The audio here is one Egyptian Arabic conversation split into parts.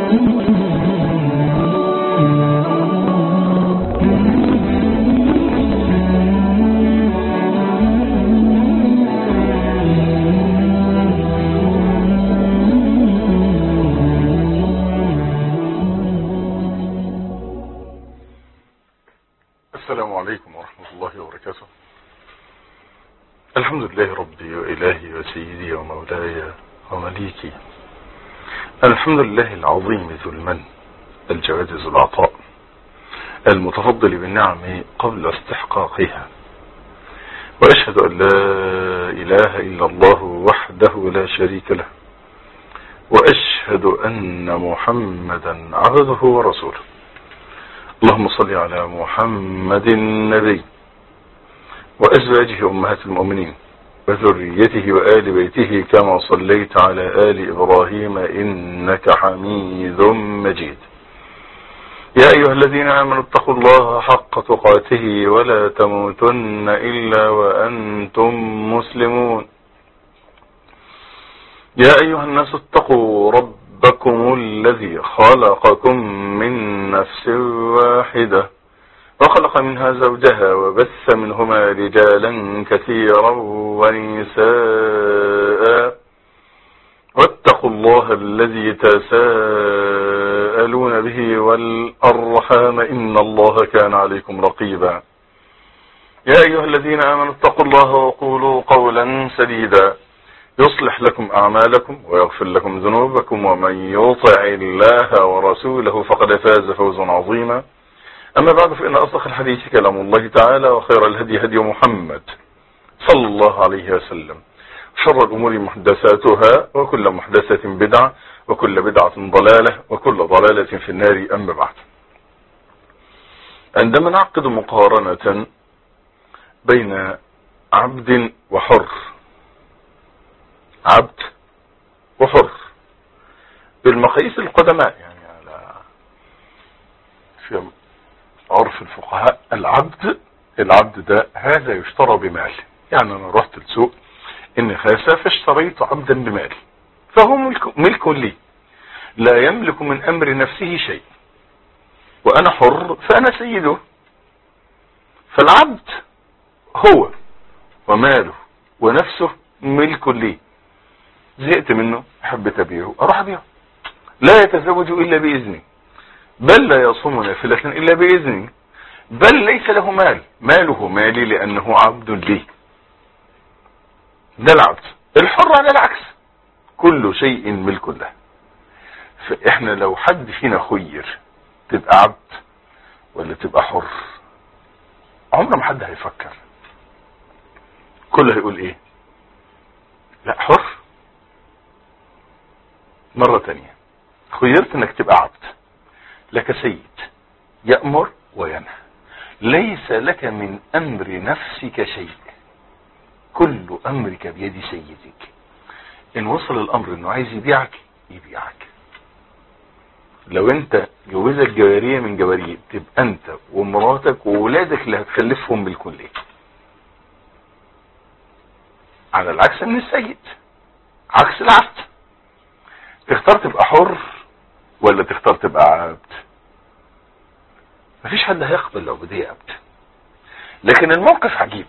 السلام عليكم ورحمة الله وبركاته الحمد لله ربي وإلهي وسيدي ومولاي ومليكي الحمد لله العظيم ذو المن الجواد ذو العطاء المتفضل بالنعم قبل استحقاقها وأشهد أن لا إله إلا الله وحده لا شريك له وأشهد أن محمدا عبده ورسوله اللهم صل على محمد النبي وأزواجه أمهات المؤمنين وذريته وآل بيته كما صليت على آل إبراهيم إنك حميد مجيد يا أيها الذين آمنوا اتقوا الله حق تقاته ولا تموتن إلا وأنتم مسلمون يا أيها الناس اتقوا ربكم الذي خلقكم من نفس واحدة وخلق منها زوجها وبث منهما رجالا كثيرا ونساء واتقوا الله الذي تساءلون به والأرحام إن الله كان عليكم رقيبا يا أيها الذين آمنوا اتقوا الله وقولوا قولا سديدا يصلح لكم أعمالكم ويغفر لكم ذنوبكم ومن يطع الله ورسوله فقد فاز فوزا عظيما أما بعد فإن أصدق الحديث كلام الله تعالى وخير الهدي هدي محمد صلى الله عليه وسلم شر الأمور محدثاتها وكل محدثة بدعة وكل بدعة ضلالة وكل ضلالة في النار أما بعد عندما نعقد مقارنة بين عبد وحر عبد وحر بالمقاييس القدماء يعني على في عرف الفقهاء العبد العبد ده هذا يشترى بمال يعني انا رحت السوق اني خاسة فاشتريت عبدا بمال فهو ملك, ملك لي لا يملك من امر نفسه شيء وانا حر فانا سيده فالعبد هو وماله ونفسه ملك لي زهقت منه حبيت ابيعه اروح ابيعه لا يتزوج الا باذني بل لا يصوم نافلة الا باذني بل ليس له مال ماله مالي لانه عبد لي ده العبد الحر على العكس كل شيء ملك له فاحنا لو حد فينا خير تبقى عبد ولا تبقى حر عمر ما حد هيفكر كله هيقول ايه لا حر مرة تانية خيرت انك تبقى عبد لك سيد يأمر وينهى ليس لك من امر نفسك شيء كل امرك بيد سيدك ان وصل الامر انه عايز يبيعك يبيعك لو انت جوزك جوارية من جواريه تبقى انت ومراتك وولادك اللي هتخلفهم بالكلية على العكس من السيد عكس العبد تختار تبقى حر ولا تختار تبقى عبد مفيش حد هيقبل العبودية عبد لكن الموقف عجيب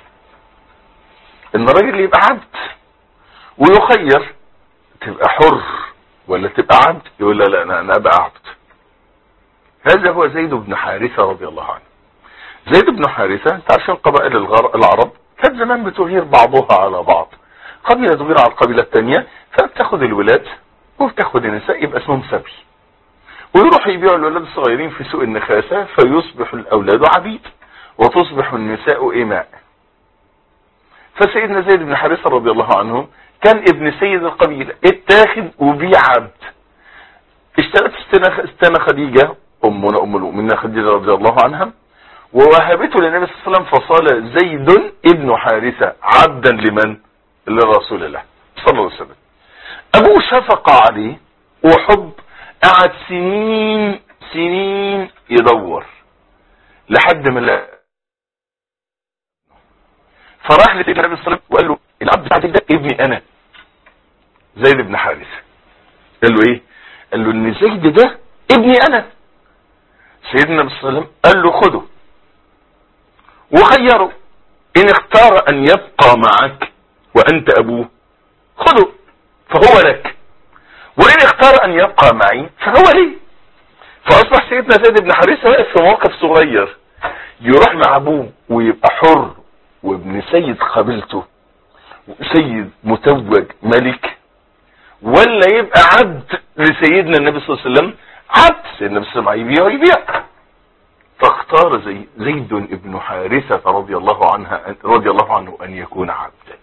ان الراجل يبقى عبد ويخير تبقى حر ولا تبقى عبد يقول لا لا انا, أنا ابقى عبد هذا هو زيد بن حارثة رضي الله عنه زيد بن حارثة انت عارفين قبائل العرب كانت زمان بتغير بعضها على بعض قبيلة تغير على القبيلة التانية فبتاخد الولاد وبتاخد النساء يبقى اسمهم سبي ويروحوا يبيعوا الولاد الصغيرين في سوق النخاسة فيصبح الاولاد عبيد وتصبح النساء اماء فسيدنا زيد بن حارثة رضي الله عنه كان ابن سيد القبيلة اتاخد وبيع عبد اشترت استنى خديجة امنا ام المؤمنين خديجة رضي الله عنها ووهبته للنبي صلى الله عليه وسلم فصال زيد ابن حارثة عبدا لمن لرسول الله صلى الله عليه وسلم ابوه شفق عليه وحب قعد سنين سنين يدور لحد ما لقى فراح لسيدنا النبي صلى الله عليه وسلم وقال له العبد بتاعتك ده ابني انا زيد بن حارثة قال له ايه قال له ان زيد ده ابني انا سيدنا النبي صلى الله عليه وسلم قال له خده وخيره ان اختار ان يبقى معك وانت ابوه خده فهو لك وان اختار ان يبقى معي فهو لي فاصبح سيدنا زيد بن حارثه واقف في موقف صغير يروح مع ابوه ويبقى حر وابن سيد قبيلته سيد متوج ملك ولا يبقى عبد لسيدنا النبي صلى الله عليه وسلم عبد سيدنا النبي صلى الله عليه وسلم يبيع ويبيع فاختار زي زيد بن حارثة رضي الله عنها رضي الله عنه ان يكون عبدا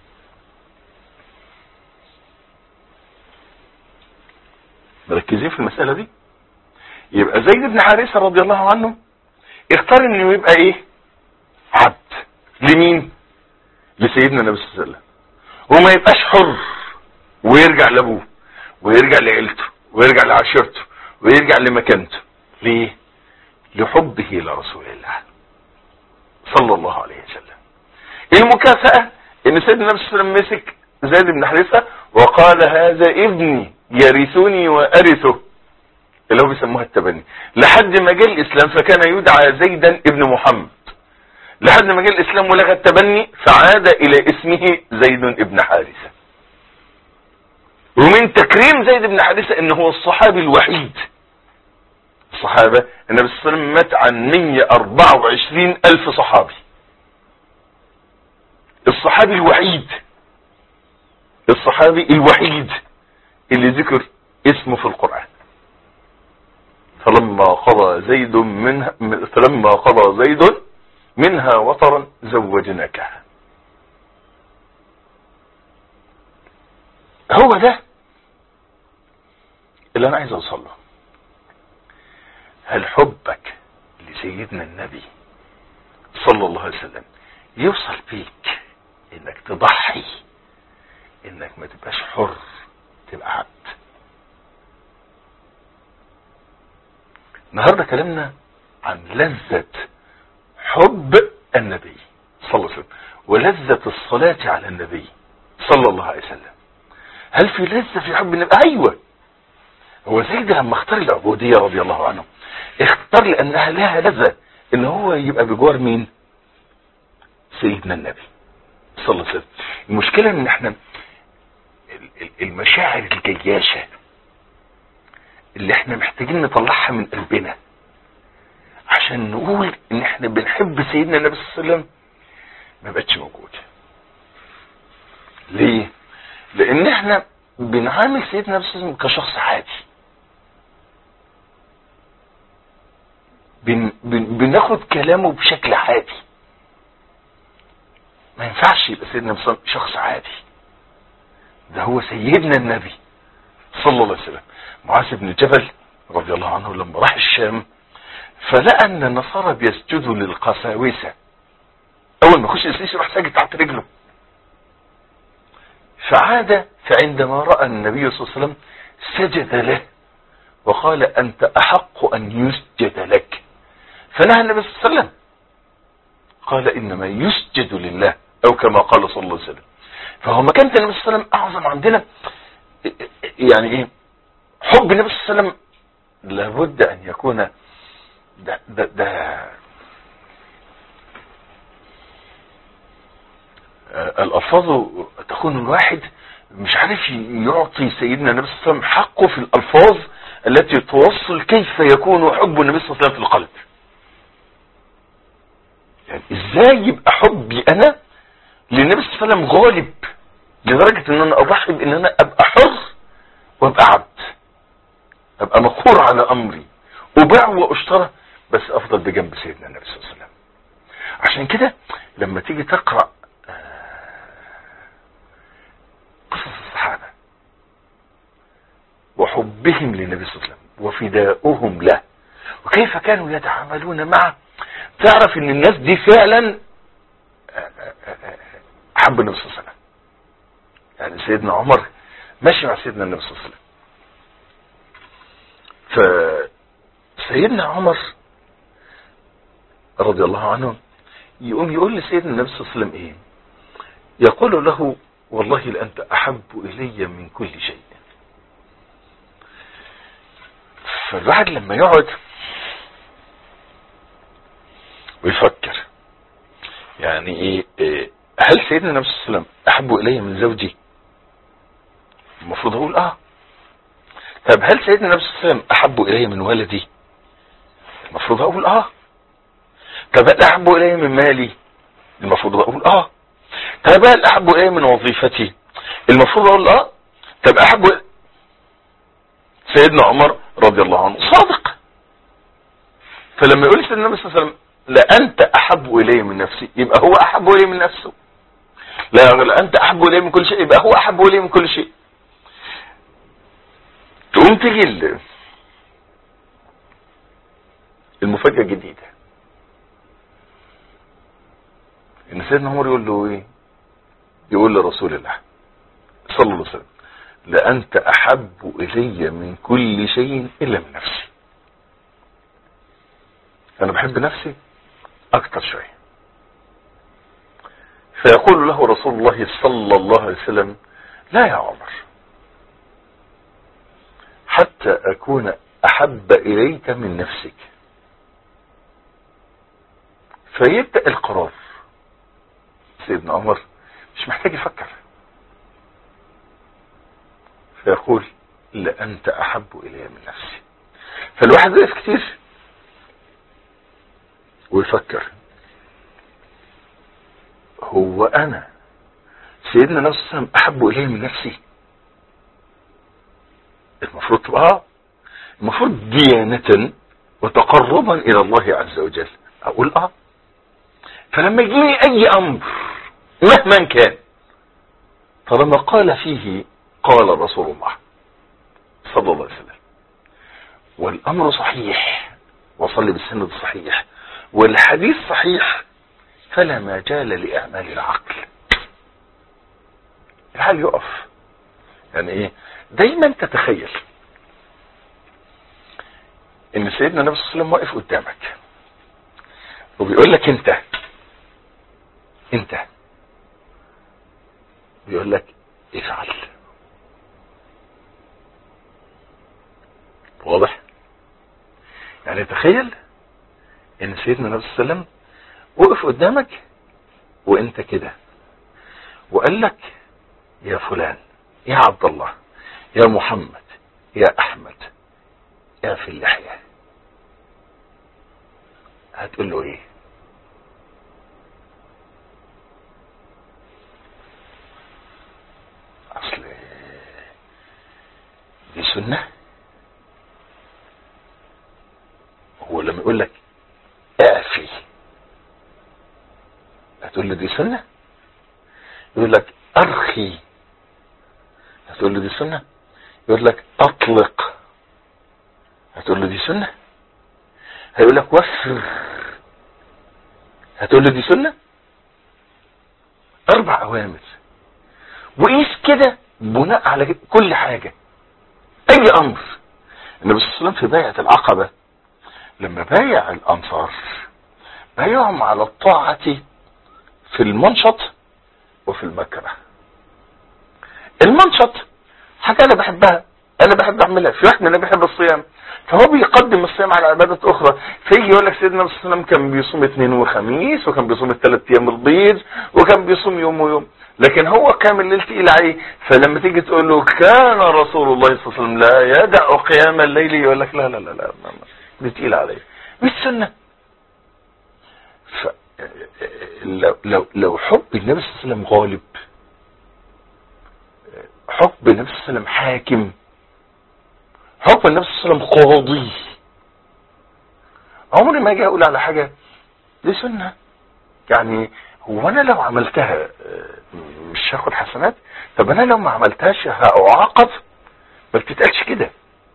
مركزين في المسألة دي يبقى زيد بن حارثة رضي الله عنه اختار انه يبقى ايه عبد لمين لسيدنا النبي صلى الله عليه وسلم وما يبقاش حر ويرجع لابوه ويرجع لعيلته ويرجع لعشيرته ويرجع لمكانته ليه لحبه لرسول الله صلى الله عليه وسلم المكافأة ان سيدنا النبي صلى الله عليه وسلم مسك زيد بن حارثة وقال هذا ابني يرثني وارثه اللي هو بيسموها التبني لحد ما جه الاسلام فكان يدعى زيدا ابن محمد لحد ما جه الاسلام ولغى التبني فعاد الى اسمه زيد ابن حارثة ومن تكريم زيد بن حارثة ان هو الصحابي الوحيد الصحابة النبي صلى الله عليه وسلم مات عن 124 الف صحابي الصحابي الوحيد الصحابي الوحيد اللي ذكر اسمه في القرآن فلما قضى زيد منها فلما قضى زيد منها وطرا زوجناكها هو ده اللي انا عايز اوصل له هل حبك لسيدنا النبي صلى الله عليه وسلم يوصل بيك انك تضحي انك ما تبقاش حر تبقى عبد النهاردة كلامنا عن لذة حب النبي صلى الله عليه وسلم ولذة الصلاة على النبي صلى الله عليه وسلم هل في لذة في حب النبي ايوه هو زيد لما اختار العبودية رضي الله عنه اختار لانها لها لذة ان هو يبقى بجوار مين سيدنا النبي صلى الله عليه وسلم المشكلة ان احنا المشاعر الجياشة اللي احنا محتاجين نطلعها من قلبنا عشان نقول ان احنا بنحب سيدنا النبي صلى الله عليه وسلم ما بقتش موجودة ليه لان احنا بنعامل سيدنا النبي صلى الله عليه وسلم كشخص عادي بن بن بناخد كلامه بشكل عادي ما ينفعش يبقى سيدنا النبي صلى الله عليه وسلم شخص عادي ده هو سيدنا النبي صلى الله عليه وسلم معاذ بن جبل رضي الله عنه لما راح الشام فلقى ان النصارى بيسجدوا للقساوسة اول ما يخش السيسي يروح ساجد تحت رجله فعاد فعندما رأى النبي صلى الله عليه وسلم سجد له وقال انت احق ان يسجد لك فنهى النبي صلى الله عليه وسلم قال انما يسجد لله او كما قال صلى الله عليه وسلم فهو مكانة النبي صلى الله عليه وسلم اعظم عندنا يعني ايه حب النبي صلى الله عليه وسلم لابد ان يكون ده, ده, ده الالفاظ تكون الواحد مش عارف يعطي سيدنا النبي صلى الله عليه وسلم حقه في الالفاظ التي توصل كيف يكون حب النبي صلى الله عليه وسلم في القلب يعني ازاي يبقى حبي انا للنبي صلى الله عليه وسلم غالب لدرجة ان انا اضحي بان انا ابقى حر وابقى عبد ابقى مقهور على امري اباع واشترى بس افضل بجنب سيدنا النبي صلى الله عليه وسلم عشان كده لما تيجي تقرأ قصص الصحابة وحبهم للنبي صلى الله عليه وسلم وفداؤهم له وكيف كانوا يتعاملون معه تعرف ان الناس دي فعلا حب النبي صلى الله عليه وسلم يعني سيدنا عمر ماشي مع سيدنا النبي صلى الله عليه وسلم فسيدنا عمر رضي الله عنه يقوم يقول لسيدنا النبي صلى الله عليه وسلم ايه يقول له والله لأنت أحب إلي من كل شيء فالواحد لما يقعد ويفكر يعني ايه, إيه هل سيدنا النبي صلى الله عليه وسلم احب الي من زوجي المفروض اقول اه طب هل سيدنا النبي صلى الله عليه وسلم احب الي من ولدي المفروض اقول اه طب هل احب الي من مالي المفروض اقول اه طب هل احب الي من وظيفتي المفروض اقول اه طب احب سيدنا عمر رضي الله عنه صادق فلما يقول سيدنا النبي صلى الله عليه وسلم لا انت احب الي من نفسي يبقى هو احب الي من نفسه لا لا انت احب الي من كل شيء يبقى هو احب الي من كل شيء تقوم تيجي المفاجأة الجديدة ان سيدنا عمر يقول له ايه يقول لرسول الله صلى الله عليه وسلم لأنت أحب إلي من كل شيء إلا من نفسي أنا بحب نفسي أكتر شوية فيقول له رسول الله صلى الله عليه وسلم لا يا عمر حتى أكون أحب إليك من نفسك فيبدأ القرار سيدنا عمر مش محتاج يفكر فيقول لأنت أحب إلي من نفسي فالواحد يقف كتير ويفكر هو أنا سيدنا النبي صلى الله عليه وسلم أحب إلي من نفسي المفروض تبقى آه. المفروض ديانة وتقربا إلى الله عز وجل أقول آه فلما يجيني أي أمر مهما كان طالما قال فيه قال رسول الله صلى الله عليه وسلم والأمر صحيح وصلي بالسند الصحيح والحديث صحيح فلا مجال لأعمال العقل الحال يقف يعني ايه دايما تتخيل ان سيدنا النبي صلى الله عليه وسلم واقف قدامك وبيقول لك انت انت بيقول لك افعل واضح يعني تخيل ان سيدنا النبي صلى الله عليه وسلم وقف قدامك وانت كده وقال لك يا فلان يا عبد الله يا محمد يا احمد يا في اللحية هتقول له ايه اصل دي سنة هو لما يقول لك اعفي هتقول له دي سنة يقول لك ارخي هتقول له دي سنة يقول لك اطلق هتقول له دي سنة هيقول لك وفر هتقول له دي سنة اربع اوامر وقيس كده بناء على كل حاجة اي امر النبي صلى الله عليه وسلم في بيعة العقبة لما بايع الانصار بايعهم على الطاعة في المنشط وفي المكره المنشط حاجة انا بحبها انا بحب اعملها في واحد مننا بيحب الصيام فهو بيقدم الصيام على عبادة اخرى فيجي يقول لك سيدنا النبي صلى الله عليه وسلم كان بيصوم اثنين وخميس وكان بيصوم الثلاث ايام البيض وكان بيصوم يوم ويوم لكن هو كامل ليل تقيل عليه فلما تيجي تقول له كان رسول الله صلى الله عليه وسلم لا يدع قيام الليل يقول لك لا لا لا لا دي تقيل عليه مش سنة ف لو لو لو حب النبي صلى الله عليه وسلم غالب حب النبي صلى الله عليه وسلم حاكم حكم النبي صلى الله عليه وسلم قاضي عمري ما اجي اقول على حاجة دي سنة يعني هو انا لو عملتها مش هاخد حسنات طب انا لو ما عملتهاش هاعاقب ما بتتقالش كده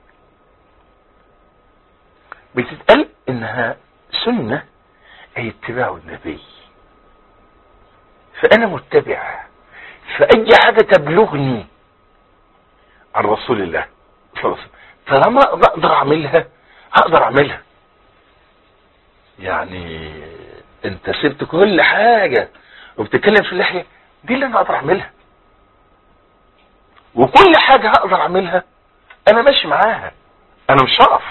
بتتقال انها سنة اي اتباع النبي فانا متبع فاي حاجة تبلغني عن رسول الله صلى الله عليه وسلم طالما بقدر اعملها هقدر اعملها يعني انت سبت كل حاجة وبتتكلم في اللحية دي اللي انا اقدر اعملها وكل حاجة هقدر اعملها انا ماشي معاها انا مش هقف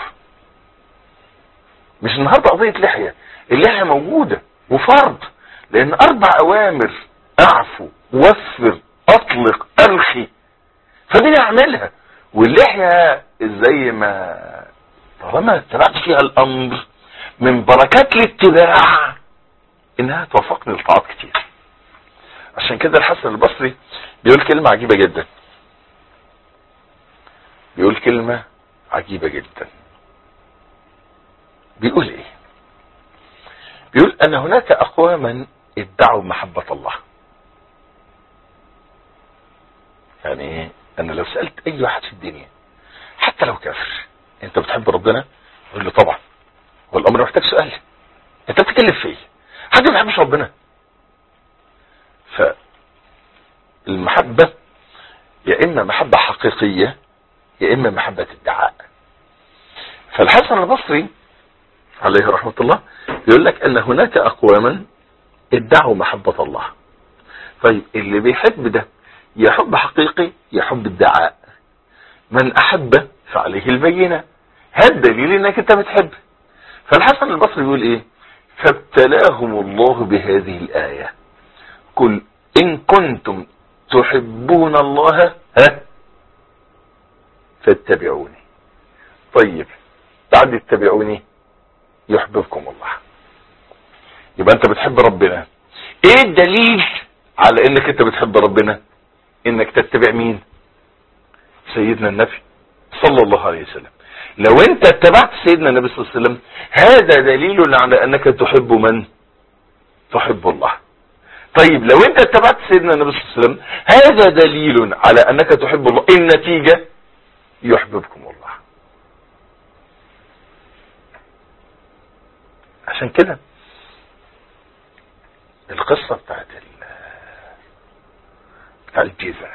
مش النهارده قضيه لحيه اللحيه موجوده وفرض لان اربع اوامر اعفو وفر اطلق ارخي فدي اعملها واللحيه زي ما طالما اتبعت فيها الامر من بركات الاتباع انها توفقني لطاعات كتير عشان كده الحسن البصري بيقول كلمة عجيبة جدا بيقول كلمة عجيبة جدا بيقول ايه بيقول ان هناك اقواما ادعوا محبة الله يعني ايه انا لو سألت اي واحد في الدنيا حتى لو كافر انت بتحب ربنا يقول له طبعا والامر محتاج سؤال انت بتتكلم في ايه حد ما بيحبش ربنا فالمحبة يا اما محبة حقيقية يا اما محبة ادعاء فالحسن البصري عليه رحمة الله يقول لك ان هناك اقواما ادعوا محبة الله طيب اللي بيحب ده يا حب حقيقي يا حب ادعاء من احب فعليه البينة هذا دليل انك انت بتحب فالحسن البصري بيقول ايه فابتلاهم الله بهذه الآية قل إن كنتم تحبون الله ها فاتبعوني طيب بعد اتبعوني يحببكم الله يبقى انت بتحب ربنا ايه الدليل على انك انت بتحب ربنا انك تتبع مين سيدنا النبي صلى الله عليه وسلم لو انت اتبعت سيدنا النبي صلى الله عليه وسلم هذا دليل على انك تحب من تحب الله طيب لو انت اتبعت سيدنا النبي صلى الله عليه وسلم هذا دليل على انك تحب الله النتيجة يحببكم الله عشان كده القصة بتاعت بتاع الجيزة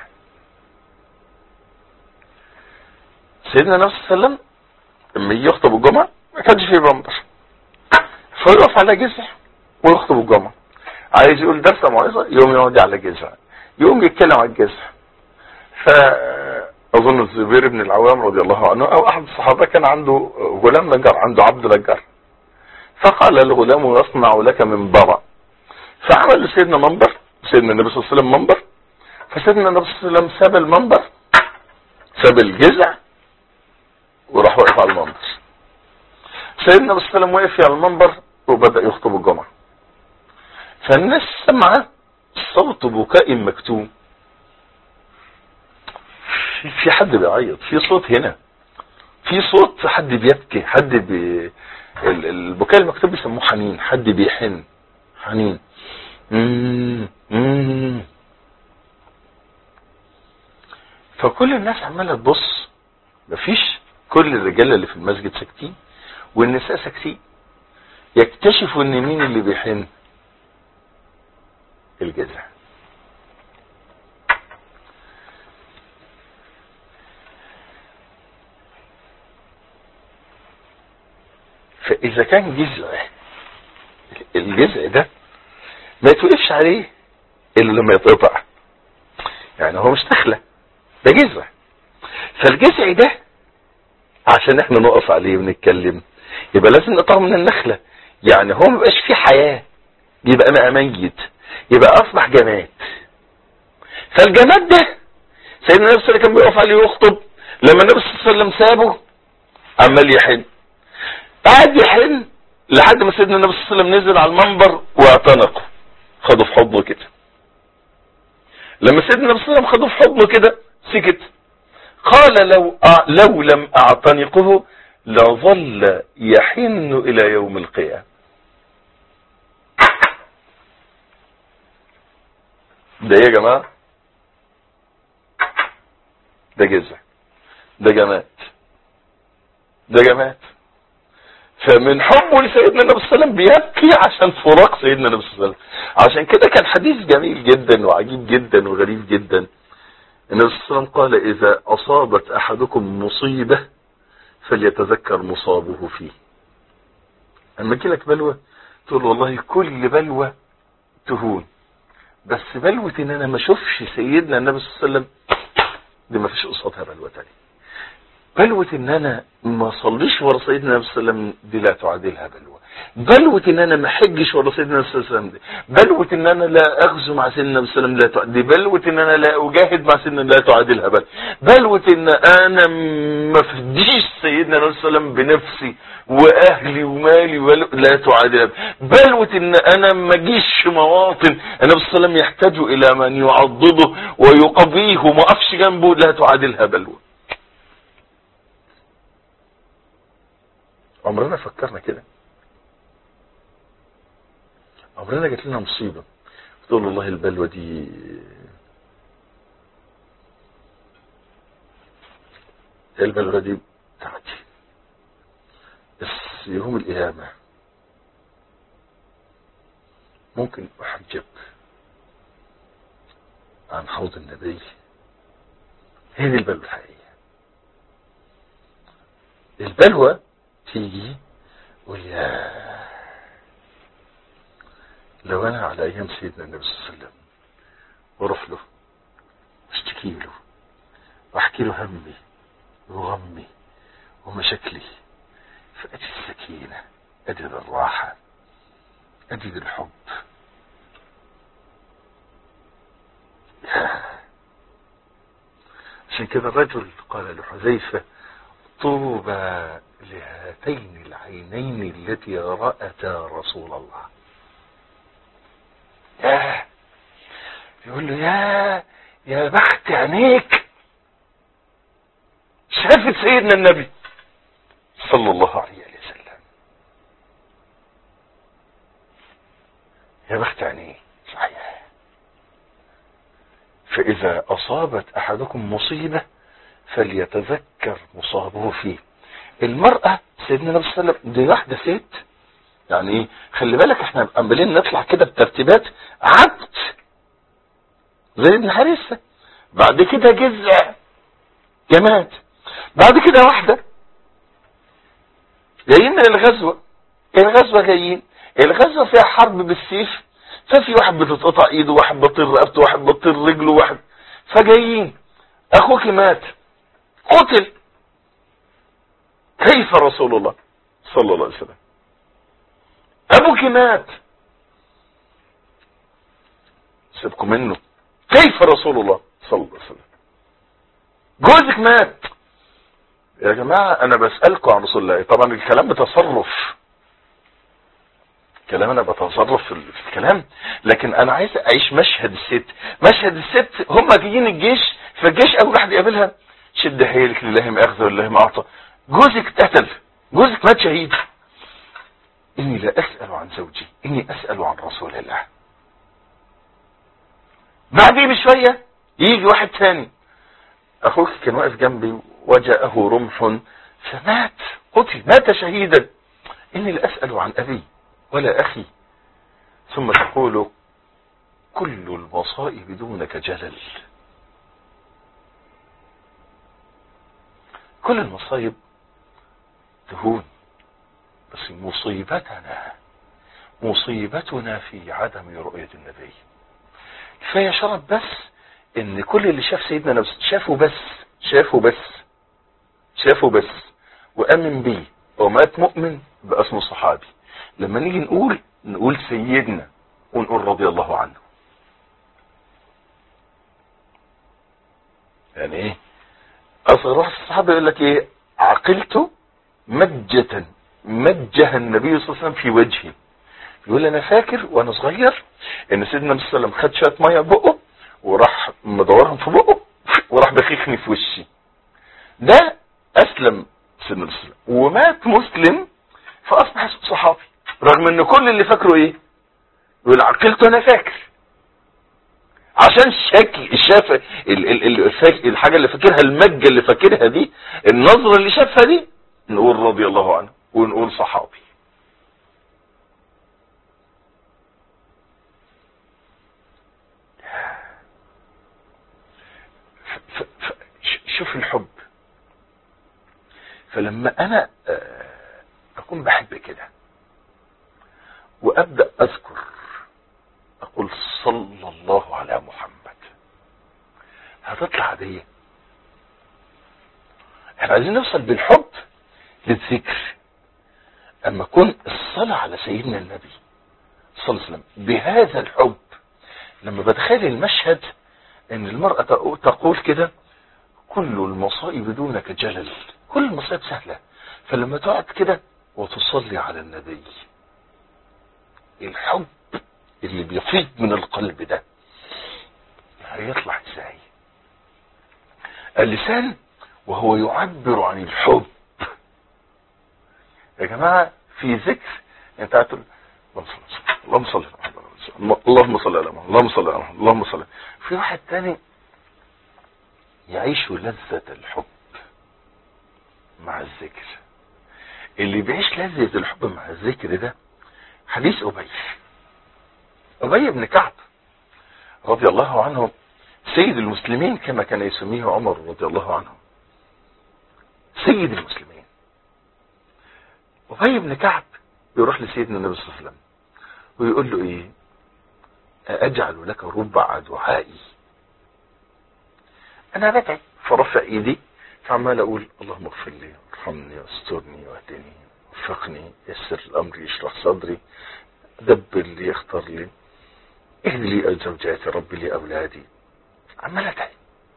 سيدنا النبي صلى الله عليه وسلم لما يجي يخطب الجمعة ما كانش فيه بمبر فيقف على جذع ويخطب الجمعة عايز يقول درس موعظة يوم يقعد على جذع يقوم يتكلم على الجذع فأظن الزبير بن العوام رضي الله عنه أو أحد الصحابة كان عنده غلام نجار عنده عبد نجار فقال الغلام يصنع لك منبرا فعمل لسيدنا منبر سيدنا النبي صلى الله عليه وسلم منبر فسيدنا النبي صلى الله عليه وسلم ساب المنبر ساب الجذع وراح واقف على المنبر سيدنا النبي صلى الله عليه وسلم وقف على المنبر وبدأ يخطب الجمعة فالناس سمع صوت بكاء مكتوم في, في حد بيعيط في صوت هنا في صوت حد بيبكي حد بي البكاء المكتوب بيسموه حنين حد بيحن حنين مم. مم. فكل الناس عماله تبص مفيش كل الرجاله اللي في المسجد ساكتين والنساء ساكتين يكتشفوا ان مين اللي بيحن الجزع فاذا كان جزع الجزع ده ما يتوقفش عليه الا لما يتقطع يعني هو مش نخله ده جذع فالجذع ده عشان احنا نقف عليه ونتكلم يبقى لازم نقطعه من النخلة يعني هو ما بقاش فيه حياة يبقى بقى ميت يبقى اصبح جماد فالجماد ده سيدنا النبي صلى الله عليه وسلم كان بيقف عليه ويخطب لما النبي صلى الله عليه وسلم سابه عمال يحن قعد يحن لحد ما سيدنا النبي صلى الله عليه وسلم نزل على المنبر واعتنقه خده في حضنه كده لما سيدنا النبي صلى الله عليه وسلم خده في حضنه كده سكت قال لو أع... لو لم اعتنقه لظل يحن الى يوم القيامه ده ايه يا جماعه ده جزع ده جماد ده جماد فمن حبه لسيدنا النبي صلى الله عليه وسلم بيبكي عشان فراق سيدنا النبي صلى الله عليه وسلم عشان كده كان حديث جميل جدا وعجيب جدا وغريب جدا النبي صلى الله عليه وسلم قال اذا اصابت احدكم مصيبة فليتذكر مصابه فيه اما لك بلوى تقول والله كل بلوى تهون بس بلوة ان انا ما اشوفش سيدنا النبي صلى الله عليه وسلم دي ما فيش قصادها بلوى تانية بلوة ان انا ما صليش ورا سيدنا النبي صلى الله عليه وسلم دي لا تعادلها بلوة بلوة ان انا ما حجش ورا سيدنا النبي صلى الله عليه وسلم دي بلوة ان انا لا اغزو مع سيدنا النبي صلى الله عليه وسلم لا تعادل دي بلوة ان انا لا اجاهد مع سيدنا لا تعادلها بل بلوة ان انا ما فديش سيدنا النبي صلى الله عليه وسلم بنفسي واهلي ومالي ول- لا تعادلها بلوة ان انا ما اجيش في مواطن النبي صلى الله عليه وسلم يحتاج الى من يعضده ويقضيه وما اقفش جنبه لا تعادلها بلوة عمرنا فكرنا كده عمرنا جات لنا مصيبة تقول والله البلوة دي البلوة دي بتاعتي بس يوم القيامة ممكن أحجب عن حوض النبي هي دي البلوة الحقيقية البلوى تيجي تقول يا لو انا على ايام سيدنا النبي صلى الله عليه وسلم واروح له واشتكي له واحكي له همي وغمي ومشاكلي فادي السكينة ادي الراحة ادي الحب يا. عشان كده الرجل قال لحذيفة طوبى لهاتين العينين التي رأتا رسول الله يا يقول له يا يا بخت عينيك شافت سيدنا النبي صلى الله عليه وسلم يا بخت عينيه صحيح فإذا أصابت أحدكم مصيبة فليتذكر مصابه فيه المرأة سيدنا النبي صلى الله عليه وسلم دي واحدة ست يعني ايه خلي بالك احنا عمالين نطلع كده بترتيبات عبد زي ابن حارثة بعد كده جزع جماد بعد كده واحدة جايين من الغزوة الغزوة جايين الغزوة فيها حرب بالسيف ففي واحد بتتقطع ايده واحد بطير رقبته واحد بطير رجله واحد فجايين اخوك مات قتل كيف رسول الله صلى الله عليه وسلم ابوك مات سيبكم منه كيف رسول الله صلى الله عليه وسلم جوزك مات يا جماعة انا بسألكم عن رسول الله طبعا الكلام بتصرف كلام انا بتصرف في ال- في الكلام لكن انا عايز اعيش مشهد الست مشهد الست هم جايين الجيش فالجيش اول واحد يقابلها شد حيلك لله ما اخذ والله ما اعطى جوزك اتقتل جوزك مات شهيد اني لا اسأل عن زوجي اني اسأل عن رسول الله بعديه بشوية يجي واحد تاني اخوك كان واقف جنبي وجاءه رمح فمات قتل مات شهيدا اني لا اسأل عن ابي ولا اخي ثم تقول كل المصائب دونك جلل كل المصايب تهون بس مصيبتنا مصيبتنا في عدم رؤية النبي كفاية شرف بس ان كل اللي شاف سيدنا نفسه شافه بس شافه بس شافه بس وامن بيه ومات مؤمن بقى اسمه صحابي لما نيجي نقول نقول سيدنا ونقول رضي الله عنه يعني ايه اصل روح الصحابة يقول لك ايه عقلت مجة مجه النبي صلى الله عليه وسلم في وجهي يقول انا فاكر وانا صغير ان سيدنا النبي صلى الله عليه وسلم خد شويه ميه بقه وراح مدورهم في بقه وراح بخيخني في وشي ده اسلم سيدنا النبي صلى الله عليه وسلم ومات مسلم فاصبح صحابي رغم ان كل اللي فاكره ايه يقول عقلته انا فاكر عشان شكل شاف ال ال ال الفاك- الحاجه اللي فاكرها المجه اللي فاكرها دي النظره اللي شافها دي نقول رضي الله عنه ونقول صحابي ف- ف- ش- شوف الحب فلما انا آه، اكون بحب كده وابدا اذكر اقول صلى الله على محمد هتطلع عاديه احنا عايزين نوصل بالحب للذكر اما يكون الصلاة على سيدنا النبي صلى الله عليه وسلم بهذا الحب لما بتخيل المشهد ان المرأة تقول كده كل المصائب دونك جلل كل المصائب سهلة فلما تقعد كده وتصلي على النبي الحب اللي بيفيض من القلب ده هيطلع ازاي اللسان وهو يعبر عن الحب يا جماعة في ذكر انت هتقول اللهم صل اللهم صل على محمد اللهم صل على محمد اللهم صل في واحد تاني يعيش لذة الحب مع الذكر اللي بيعيش لذة الحب مع الذكر ده حديث أبي أبي بن كعب رضي الله عنه سيد المسلمين كما كان يسميه عمر رضي الله عنه سيد المسلمين أبي بن كعب يروح لسيدنا النبي صلى الله عليه وسلم ويقول له ايه أجعل لك ربع دعائي أنا بدعي فرفع إيدي فعمال أقول اللهم اغفر لي ارحمني واسترني واهدني وفقني يسر الأمر يشرح صدري دبر لي اختار لي اهد لي زوجاتي ربي لي أولادي عمال أدعي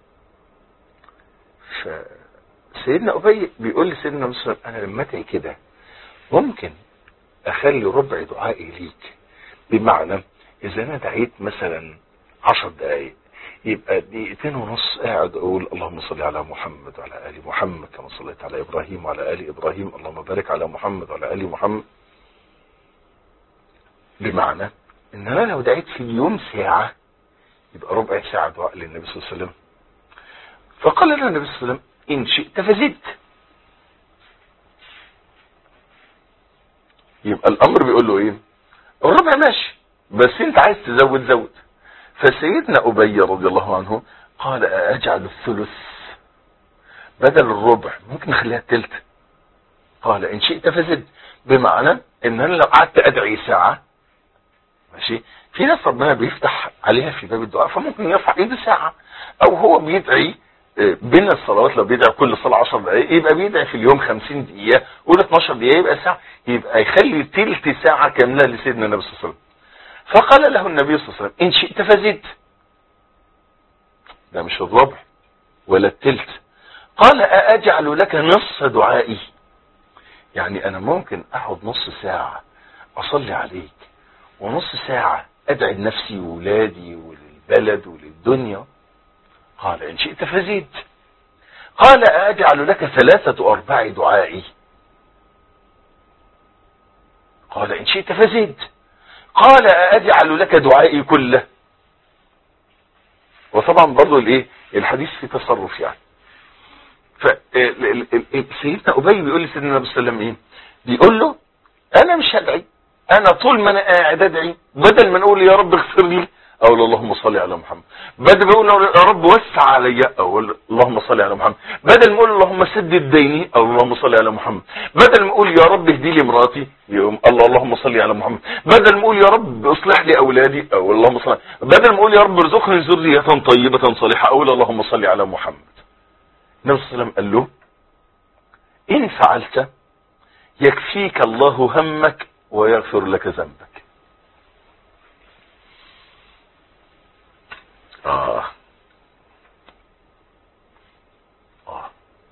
فسيدنا أبي بيقول لسيدنا مسلم أنا لما أدعي كده ممكن أخلي ربع دعائي ليك بمعنى إذا أنا دعيت مثلا عشر دقايق يبقى دقيقتين ونص قاعد اقول اللهم صل على محمد وعلى ال محمد كما صليت على ابراهيم وعلى ال ابراهيم اللهم بارك على محمد وعلى ال محمد بمعنى ان انا لو دعيت في اليوم ساعة يبقى ربع ساعة دعاء للنبي صلى الله عليه وسلم فقال لنا النبي صلى الله عليه وسلم ان شئت فزدت يبقى الامر بيقول له ايه الربع ماشي بس انت عايز تزود زود فسيدنا أبي رضي الله عنه قال أجعل الثلث بدل الربع ممكن نخليها التلت قال إن شئت فزد بمعنى إن أنا لو قعدت أدعي ساعة ماشي في ناس ربنا بيفتح عليها في باب الدعاء فممكن يرفع ايده ساعة أو هو بيدعي بين الصلوات لو بيدعي كل صلاة 10 دقائق يبقى بيدعي في اليوم 50 دقيقة قول 12 دقيقة يبقى ساعة يبقى يخلي تلت ساعة كاملة لسيدنا النبي صلى الله عليه وسلم فقال له النبي صلى الله عليه وسلم إن شئت فزد ده مش الربع ولا التلت قال أأجعل لك نصف دعائي يعني أنا ممكن أقعد نص ساعة أصلي عليك ونص ساعة أدعي لنفسي وولادي وللبلد وللدنيا قال إن شئت فزد قال أأجعل لك ثلاثة أرباع دعائي قال إن شئت فزد قال أجعل لك دعائي كله وطبعا برضو الايه الحديث في تصرف يعني ف سيدنا ابي بيقول لسيدنا النبي صلى الله عليه وسلم ايه بيقول له انا مش هدعي انا طول ما انا قاعد ادعي بدل ما نقول يا رب اغفر لي اقول اللهم صل على محمد بدل ما اقول يا رب وسع علي اقول اللهم صل على محمد بدل ما اقول اللهم سدد ديني او اللهم صل على محمد بدل ما اقول يا رب اهدي لي مراتي يقوم الله اللهم صل على محمد بدل ما اقول يا رب اصلح لي اولادي او اللهم صل بدل ما اقول يا رب ارزقني ذريه طيبه صالحه اقول اللهم صل على محمد النبي صلى الله عليه وسلم قال له ان فعلت يكفيك الله همك ويغفر لك ذنبك آه آه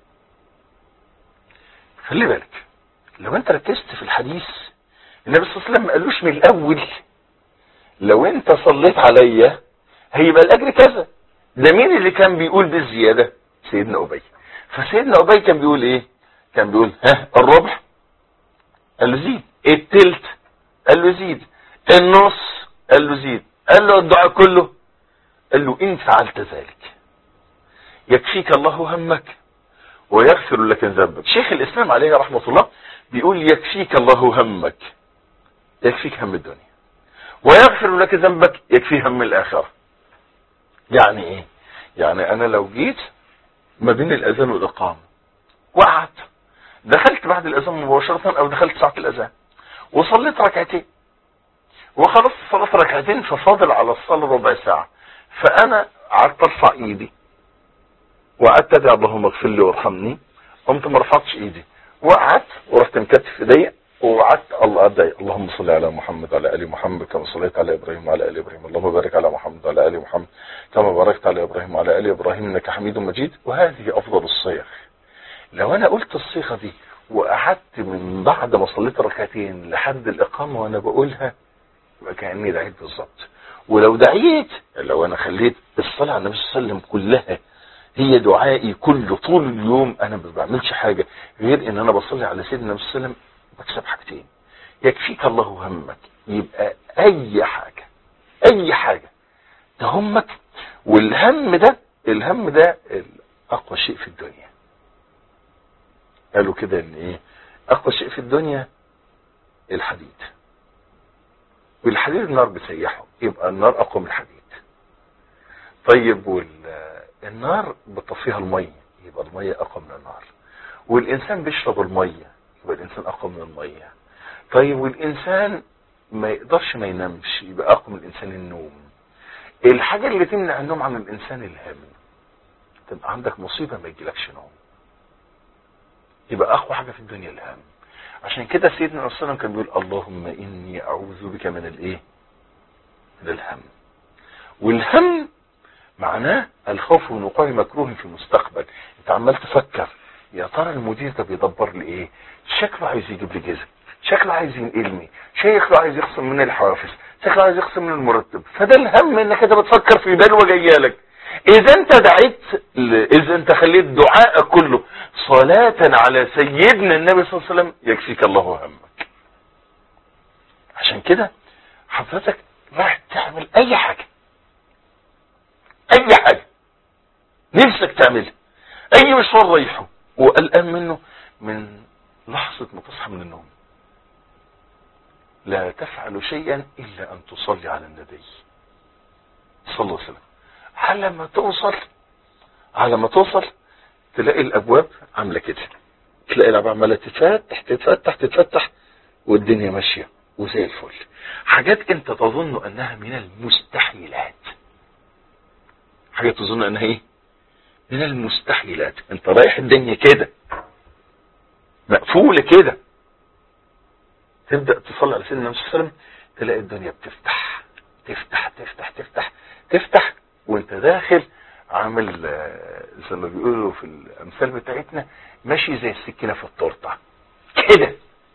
خلي بالك لو انت ركزت في الحديث النبي صلى الله عليه وسلم ما قالوش من الاول لو انت صليت عليا هيبقى الاجر كذا ده مين اللي كان بيقول بالزيادة سيدنا ابي فسيدنا ابي كان بيقول ايه كان بيقول ها الربع قال له زيد التلت قال له زيد النص قال له زيد قال له الدعاء كله قال له إن فعلت ذلك يكفيك الله همك ويغفر لك ذنبك شيخ الإسلام عليه رحمة الله بيقول يكفيك الله همك يكفيك هم الدنيا ويغفر لك ذنبك يكفي هم الآخرة يعني إيه يعني أنا لو جيت ما بين الأذان والإقامة وقعدت دخلت بعد الأذان مباشرة أو دخلت ساعة الأذان وصليت ركعتين وخلصت صلاة ركعتين ففاضل على الصلاة ربع ساعة فانا قعدت ارفع ايدي وقعدت ادعي اللهم اغفر لي وارحمني قمت ما رفعتش ايدي وقعدت ورحت مكتف ايديا وقعدت الله ادعي اللهم صل على محمد وعلى ال محمد كما صليت على ابراهيم وعلى ال ابراهيم اللهم بارك على محمد وعلى ال محمد كما باركت على ابراهيم وعلى ال ابراهيم انك حميد مجيد وهذه افضل الصيغ لو انا قلت الصيغه دي وقعدت من بعد ما صليت ركعتين لحد الاقامه وانا بقولها يبقى كاني دعيت بالظبط ولو دعيت لو انا خليت الصلاه على النبي صلى الله عليه وسلم كلها هي دعائي كله طول اليوم انا ما بعملش حاجه غير ان انا بصلي على سيدنا النبي صلى الله عليه وسلم بكسب حاجتين يكفيك الله همك يبقى اي حاجه اي حاجه تهمك والهم ده الهم ده اقوى شيء في الدنيا قالوا كده ان ايه اقوى شيء في الدنيا الحديد والحديد النار بتسيحه يبقى النار اقوى من الحديد طيب والنار بتطفيها الميه يبقى الميه اقوى من النار والانسان بيشرب الميه يبقى الانسان اقوى من الميه طيب والانسان ما يقدرش ما ينامش يبقى اقوى من الانسان النوم الحاجه اللي تمنع النوم عن الانسان الهم تبقى عندك مصيبه ما يجيلكش نوم يبقى اقوى حاجه في الدنيا الهم عشان كده سيدنا النبي صلى الله عليه وسلم كان بيقول اللهم اني اعوذ بك من الايه من الهم والهم معناه الخوف من وقوع مكروه في المستقبل انت عمال تفكر يا ترى المدير ده بيدبر لي ايه شكله عايز يجيب لي جزء شكله عايز ينقلني شكله عايز يخصم مني الحوافز شكله عايز يخصم من المرتب فده الهم انك انت بتفكر في بلوى جايه لك اذا انت دعيت اذا انت خليت دعائك كله صلاة على سيدنا النبي صلى الله عليه وسلم يكفيك الله همك عشان كده حضرتك رايح تعمل اي حاجة اي حاجة نفسك تعملها اي مشوار رايحه وقلقان منه من لحظة ما تصحى من النوم لا تفعل شيئا الا ان تصلي على النبي صلى الله عليه وسلم على ما توصل على ما توصل تلاقي الابواب عامله كده تلاقي الابواب عماله تتفتح تتفتح تتفتح والدنيا ماشيه وزي الفل حاجات انت تظن انها من المستحيلات حاجات تظن انها ايه من المستحيلات انت رايح الدنيا كده مقفوله كده تبدا تصلي على سيدنا النبي صلى الله عليه وسلم تلاقي الدنيا بتفتح تفتح تفتح تفتح تفتح وانت داخل عامل زي ما بيقولوا في الامثال بتاعتنا ماشي زي السكينه في التورته كده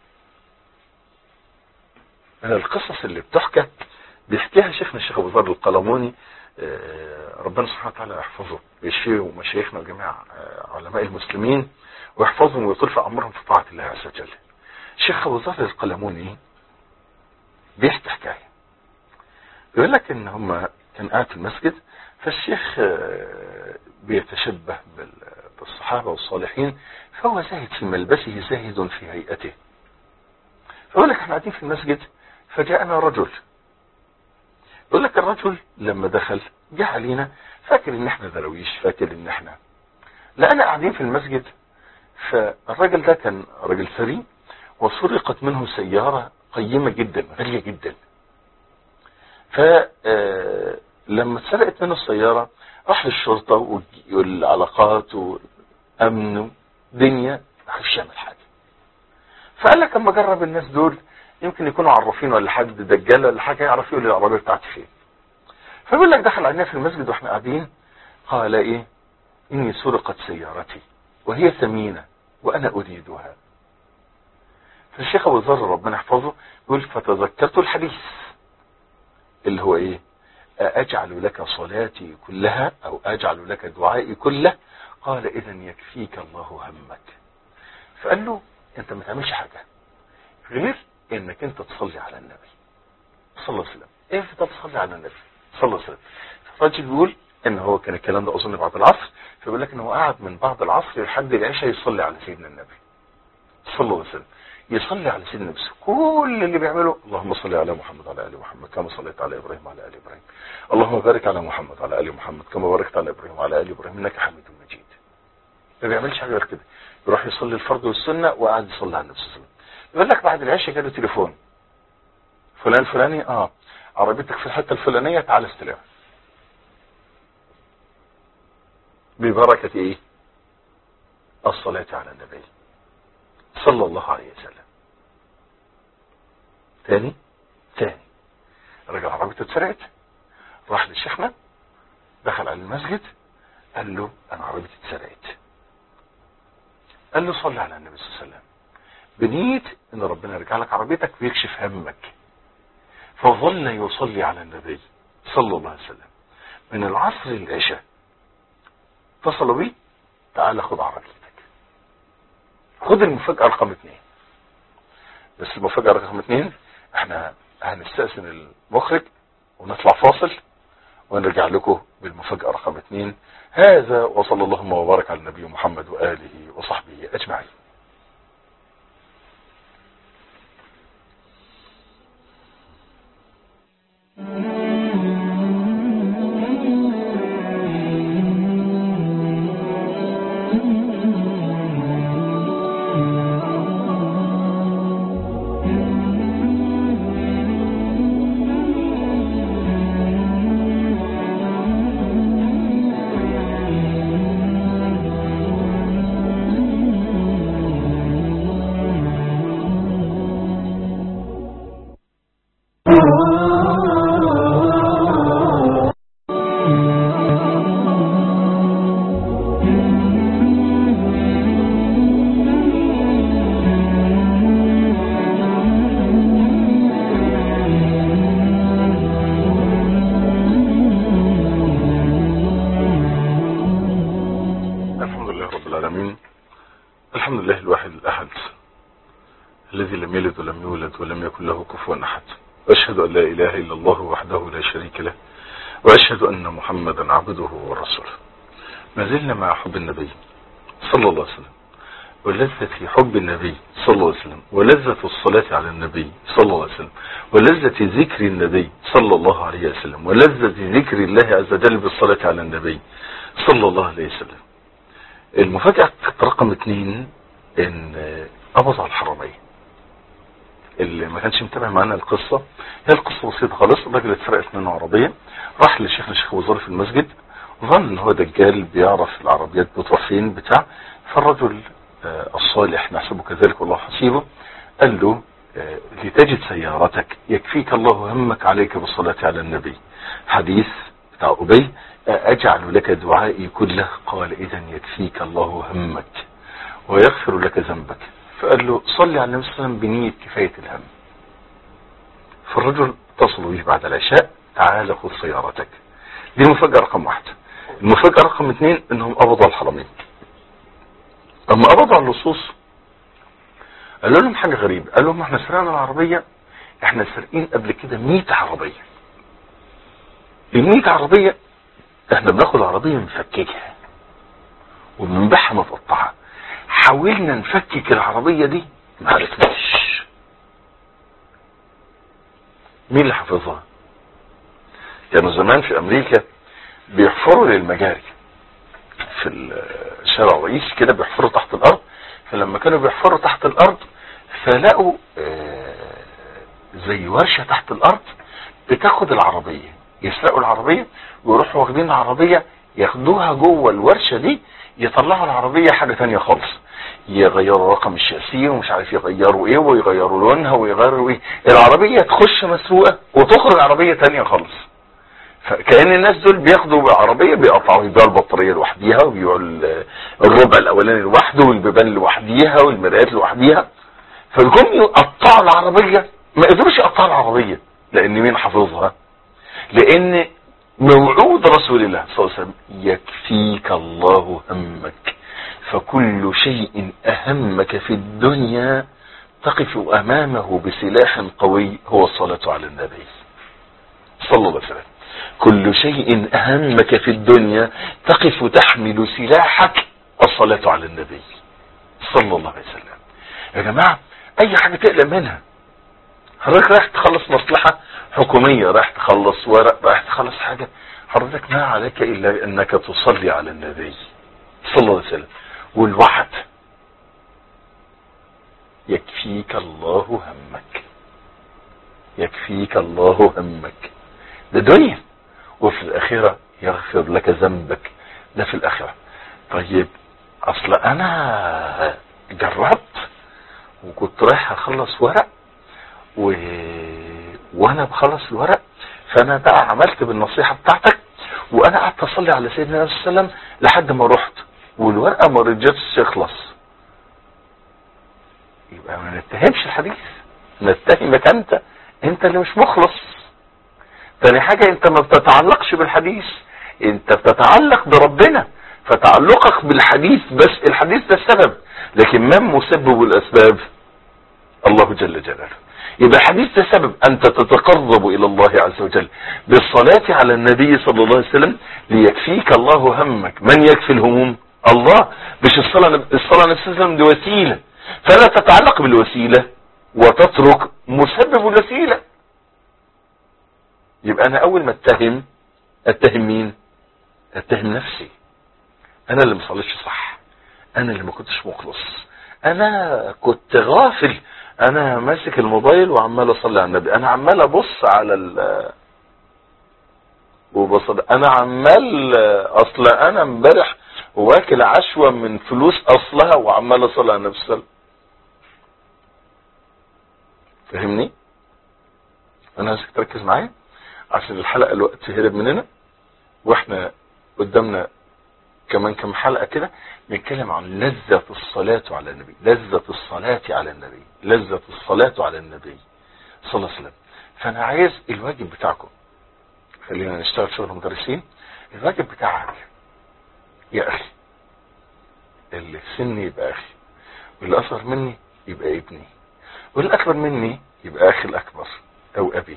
من القصص اللي بتحكى بيحكيها شيخنا الشيخ ابو ذر القلموني ربنا سبحانه وتعالى يحفظه ويشفيه ومشايخنا وجميع علماء المسلمين ويحفظهم ويطول في امرهم في طاعه الله عز وجل. الشيخ ابو ذر القلموني بيحكي حكايه يقول لك ان هم كان قاعد في المسجد فالشيخ بيتشبه بالصحابة والصالحين فهو زاهد في ملبسه زاهد في هيئته فيقول لك احنا قاعدين في المسجد فجاءنا رجل يقول لك الرجل لما دخل جه علينا فاكر ان احنا درويش فاكر ان احنا لقينا قاعدين في المسجد فالراجل ده كان راجل ثري وسرقت منه سيارة قيمة جدا غالية جدا فلما اتسرقت منه السيارة راح للشرطة والعلاقات وأمن دنيا مش يعمل حاجة فقال لك اما اجرب الناس دول يمكن يكونوا عرافين ولا حد دجال ولا حاجة يعرف يقول لي العربية بتاعتي فين فبيقول لك دخل علينا في المسجد واحنا قاعدين قال ايه اني سرقت سيارتي وهي ثمينة وانا اريدها فالشيخ ابو ذر ربنا يحفظه يقول فتذكرت الحديث اللي هو ايه اجعل لك صلاتي كلها او اجعل لك دعائي كله قال اذا يكفيك الله همك فقال له انت ما تعملش حاجة غير انك انت تصلي على النبي صلى الله عليه وسلم ايه تصلي على النبي صلى الله عليه وسلم الراجل بيقول ان هو كان الكلام ده اظن بعد العصر فبيقول لك ان هو قعد من بعد العصر لحد العشاء يصلي على سيدنا النبي صلى الله عليه وسلم يصلي على سيدنا النبي كل اللي بيعمله اللهم صل على محمد وعلى ال محمد كما صليت على ابراهيم وعلى ال ابراهيم اللهم بارك على محمد وعلى ال محمد كما باركت على ابراهيم وعلى ال ابراهيم انك حميد مجيد ما بيعملش حاجه غير كده يروح يصلي الفرض والسنه وقاعد يصلي على النبي صلى الله عليه وسلم يقول لك بعد العشاء جاله تليفون فلان فلاني اه عربيتك في الحته الفلانيه تعال استلمها ببركه ايه الصلاة على النبي صلى الله عليه وسلم تاني تاني رجع عربيته اتسرقت راح لشيخنا دخل على المسجد قال له انا عربيتي اتسرقت قال له صلي على النبي صلى الله عليه وسلم بنية ان ربنا يرجع لك عربيتك ويكشف همك فظل يصلي على النبي صلى الله عليه وسلم من العصر للعشاء اتصلوا بيه تعال خد عربيتك خد المفاجأة رقم اثنين بس المفاجأة رقم اثنين احنا هنستأذن المخرج ونطلع فاصل ونرجع لكم بالمفاجأة رقم اثنين هذا وصلى اللهم وبارك على النبي محمد وآله وصحبه أجمعين الحمد لله رب العالمين الحمد لله الواحد الأحد الذي لم يلد ولم يولد ولم يكن له كفوا أحد وأشهد أن لا إله إلا الله وحده لا شريك له وأشهد أن محمدا عبده ورسوله ما زلنا مع حب النبي صلى الله عليه وسلم ولذة حب النبي صلى الله عليه وسلم ولذة الصلاة على النبي صلى الله عليه وسلم ولذة ذكر النبي صلى الله عليه وسلم ولذة ذكر الله عز وجل بالصلاة على النبي صلى الله عليه وسلم المفاجأة رقم اتنين ان ابضع الحرمين اللي ما كانش متابع معانا القصة هي القصة بسيطة خالص الراجل اتسرقت منه عربية راح للشيخ الشيخ وزاري في المسجد ظن ان هو دجال بيعرف العربيات بتروح فين بتاع فالرجل آه، الصالح نحسبه كذلك والله حسيبه قال له آه، لتجد سيارتك يكفيك الله همك عليك بالصلاة على النبي حديث بتاع أبي آه، أجعل لك دعائي كله قال إذا يكفيك الله همك ويغفر لك ذنبك فقال له صلي على النبي صلى الله عليه وسلم بنية كفاية الهم فالرجل اتصلوا به بعد العشاء تعال خذ سيارتك دي المفاجأة رقم واحد المفاجأة رقم اثنين انهم قبضوا الحرمين اما قبضوا على اللصوص قالوا لهم حاجة غريبة قال لهم احنا سرقنا العربية احنا سارقين قبل كده 100 عربية ال 100 عربية احنا بناخد العربية نفككها وبنبيعها متقطعة حاولنا نفكك العربية دي ما عرفناش مين اللي حافظها كانوا زمان في امريكا بيحفروا للمجاري في الشارع الرئيسي كده بيحفروا تحت الارض فلما كانوا بيحفروا تحت الارض فلقوا آه، زي ورشة تحت الارض بتاخد العربية يسرقوا العربية ويروحوا واخدين العربية ياخدوها جوه الورشة دي يطلعوا العربية حاجة تانية خالص يغيروا رقم الشاسيه ومش عارف يغيروا ايه ويغيروا لونها ويغيروا ايه العربية تخش مسروقة وتخرج عربية تانية خالص فكأن الناس دول بياخدوا عربية بيقطعوا يبيعوا البطارية لوحديها وبيبيعوا ال- الربع الاولاني لوحده والبيبان لوحديها والمرايات لوحديها فالجم يقطعوا العربية ما قدروش يقطعوا العربية لان مين حافظها لان موعود رسول الله صلى الله عليه وسلم يكفيك الله همك فكل شيء اهمك في الدنيا تقف امامه بسلاح قوي هو الصلاة على النبي صلى الله عليه وسلم كل شيء اهمك في الدنيا تقف تحمل سلاحك الصلاة على النبي صلى الله عليه وسلم يا جماعة اي حاجة تقلق منها حضرتك رايح تخلص مصلحة حكومية رايح تخلص ورق رايح تخلص حاجة حضرتك ما عليك الا انك تصلي على النبي صلى الله عليه وسلم والوعد يكفيك الله همك يكفيك الله همك ده دنيا وفي الآخرة يغفر لك ذنبك ده في الآخرة طيب اصل انا جربت وكنت رايح اخلص ورق و... وانا بخلص الورق فانا بقى عملت بالنصيحة بتاعتك وانا قعدت اصلي على سيدنا النبي صلى الله عليه وسلم لحد ما رحت والورقة ما رجعتش تخلص يبقى ما نتهمش الحديث نتهمك انت انت اللي مش مخلص تاني حاجة انت ما بتتعلقش بالحديث انت بتتعلق بربنا فتعلقك بالحديث بس الحديث ده السبب لكن من مسبب الاسباب الله جل جلاله يبقى الحديث ده سبب انت تتقرب الى الله عز وجل بالصلاة على النبي صلى الله عليه وسلم ليكفيك الله همك من يكفي الهموم الله مش الصلاة الصلاة نفسها دي وسيلة فلا تتعلق بالوسيلة وتترك مسبب الوسيلة يبقى انا اول ما اتهم اتهم مين اتهم نفسي انا اللي مصليش صح انا اللي ما كنتش مخلص انا كنت غافل انا ماسك الموبايل وعمال اصلي على النبي انا عمال ابص على ال وبصل انا عمال اصل انا امبارح واكل عشوة من فلوس اصلها وعمال اصلي على النبي صلى الله عليه وسلم فاهمني انا عايزك تركز معايا عشان الحلقة الوقت هرب مننا واحنا قدامنا كمان كم حلقة كده بنتكلم عن لذة الصلاة على النبي لذة الصلاة على النبي لذة الصلاة على النبي صلى الله عليه وسلم فانا عايز الواجب بتاعكم خلينا نشتغل شغل مدرسين الواجب بتاعك يا اخي اللي في سني يبقى اخي واللي اصغر مني يبقى ابني واللي اكبر مني يبقى اخي الاكبر او ابي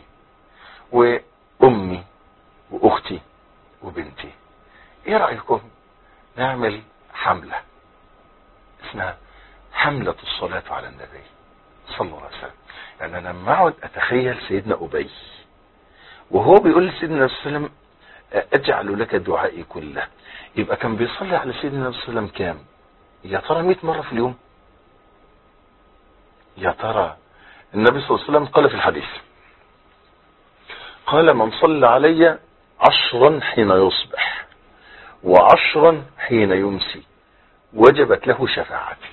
وامي واختي وبنتي ايه رأيكم نعمل حملة اسمها حملة الصلاة على النبي صلى الله عليه وسلم يعني انا لما اقعد اتخيل سيدنا ابي وهو بيقول لسيدنا صلى الله عليه وسلم اجعل لك دعائي كله يبقى كان بيصلي على سيدنا صلى الله عليه وسلم كام يا ترى 100 مرة في اليوم يا ترى النبي صلى الله عليه وسلم قال في الحديث قال من صلى علي عشرا حين يصبح وعشرا حين يمسي وجبت له شفاعتي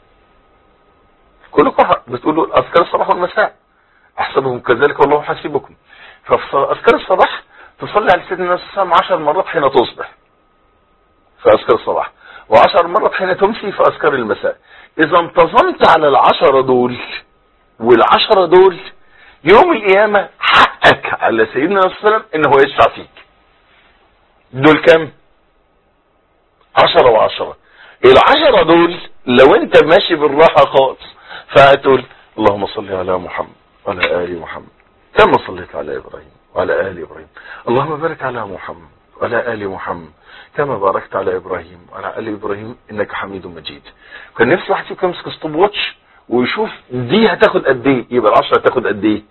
كلكم بتقولوا اذكار الصباح والمساء احسبهم كذلك والله حاسبكم ففي اذكار الصباح تصلي على سيدنا النبي صلى الله عليه وسلم 10 مرات حين تصبح في اذكار الصباح وعشر مرات حين تمسي في اذكار المساء اذا انتظمت على العشرة دول والعشرة دول يوم القيامة حقك على سيدنا صلى الله عليه وسلم ان هو يشفع فيك دول كام عشرة وعشرة العشرة دول لو انت ماشي بالراحة خالص فهتقول اللهم صل على محمد وعلى آل محمد كما صليت على إبراهيم وعلى آل إبراهيم اللهم بارك على محمد وعلى آل محمد كما باركت على إبراهيم وعلى آل إبراهيم إنك حميد مجيد كان نفسي واحد فيكم يمسك ستوب واتش ويشوف دي هتاخد قد ايه يبقى العشرة هتاخد قد ايه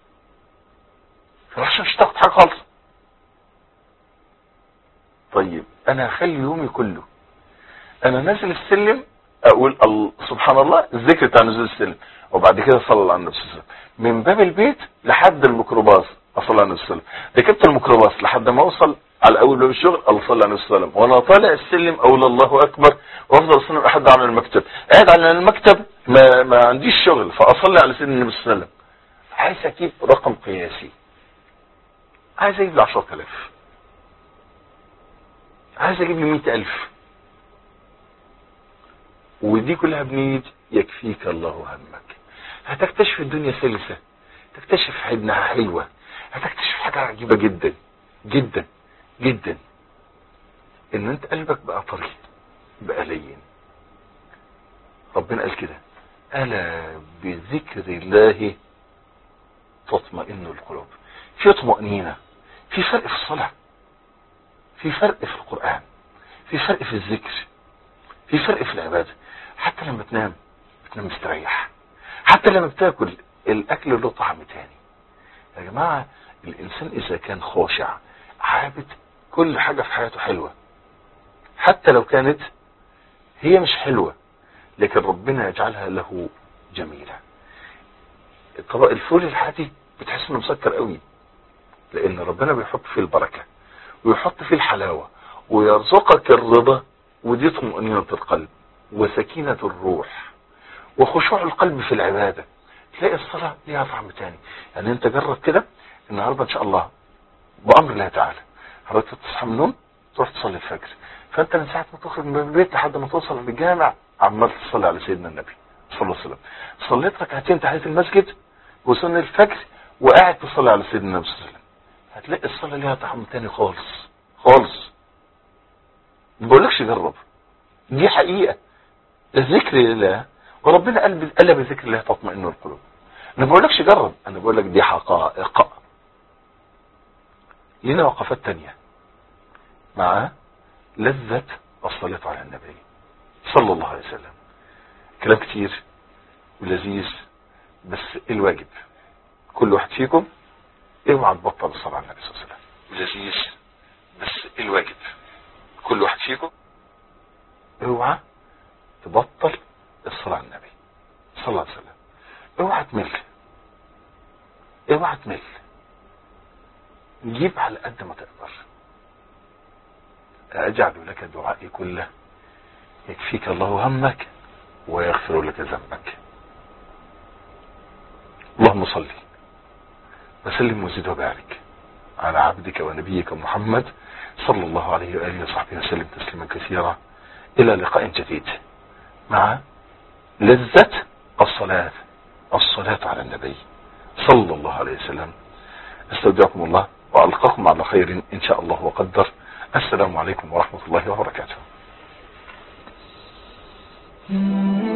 العشرة مش هتاخد حاجة خالص طيب انا هخلي يومي كله انا نازل السلم اقول ال- سبحان الله الذكر بتاع نزول السلم وبعد كده صلى على النبي صلى الله عليه وسلم من باب البيت لحد الميكروباص اصلي على النبي صلى الله عليه وسلم ركبت الميكروباص لحد ما اوصل على اول باب الشغل اصلي على النبي صلى الله عليه وسلم وانا طالع السلم اقول الله اكبر وافضل اصلي لحد على المكتب قاعد على المكتب ما, ما عنديش شغل فاصلي على سيدنا النبي صلى الله عليه وسلم عايز اجيب رقم قياسي عايز اجيب لي 10000 عايز اجيب لي 100000 ودي كلها بنية يكفيك الله همك هتكتشف الدنيا سلسة تكتشف انها حلوة هتكتشف حاجة عجيبة جدا جدا جدا ان انت قلبك بقى طري بقى لين ربنا قال كده الا بذكر الله تطمئن القلوب في طمأنينة في فرق في الصلاة في فرق في القرآن في فرق في الذكر في فرق في العبادة حتى لما تنام بتنام مستريح حتى لما بتاكل الاكل له طعم تاني يا جماعة الانسان اذا كان خاشع عابد كل حاجة في حياته حلوة حتى لو كانت هي مش حلوة لكن ربنا يجعلها له جميلة طبق الفول الحادي بتحس انه مسكر قوي لان ربنا بيحط فيه البركة ويحط فيه الحلاوة ويرزقك الرضا ودي طمأنينة القلب وسكينة الروح وخشوع القلب في العبادة تلاقي الصلاة ليها طعم تاني يعني انت جرب كده النهاردة ان شاء الله بأمر الله تعالى حضرتك تصحى من النوم تروح تصلي الفجر فانت من ساعة ما تخرج من البيت لحد ما توصل للجامع عمال تصلي على سيدنا النبي صلى الله عليه وسلم صليت ركعتين تحية المسجد وسن الفجر وقاعد تصلي على سيدنا النبي صلى الله عليه وسلم هتلاقي الصلاة ليها طعم تاني خالص خالص ما بقولكش جرب دي حقيقة الذكر لله وربنا قال قال بذكر الله تطمئن القلوب انا ما بقولكش جرب انا بقول لك دي حقائق لنا وقفات تانية مع لذة الصلاة على النبي صلى الله عليه وسلم كلام كتير ولذيذ بس الواجب كل واحد فيكم اوعى تبطل الصلاة على النبي صلى الله عليه وسلم لذيذ بس الواجب كل واحد فيكم اوعى تبطل الصلاة على النبي صلى الله عليه وسلم اوعى تمل اوعى تمل جيب على قد ما تقدر اجعل لك دعائي كله يكفيك الله همك ويغفر لك ذنبك اللهم صل وسلم وزد وبارك على عبدك ونبيك محمد صلى الله عليه وآله وصحبه وسلم تسليما كثيرا إلى لقاء جديد مع لذة الصلاة الصلاة على النبي صلى الله عليه وسلم استودعكم الله وألقاكم على خير إن شاء الله وقدر السلام عليكم ورحمة الله وبركاته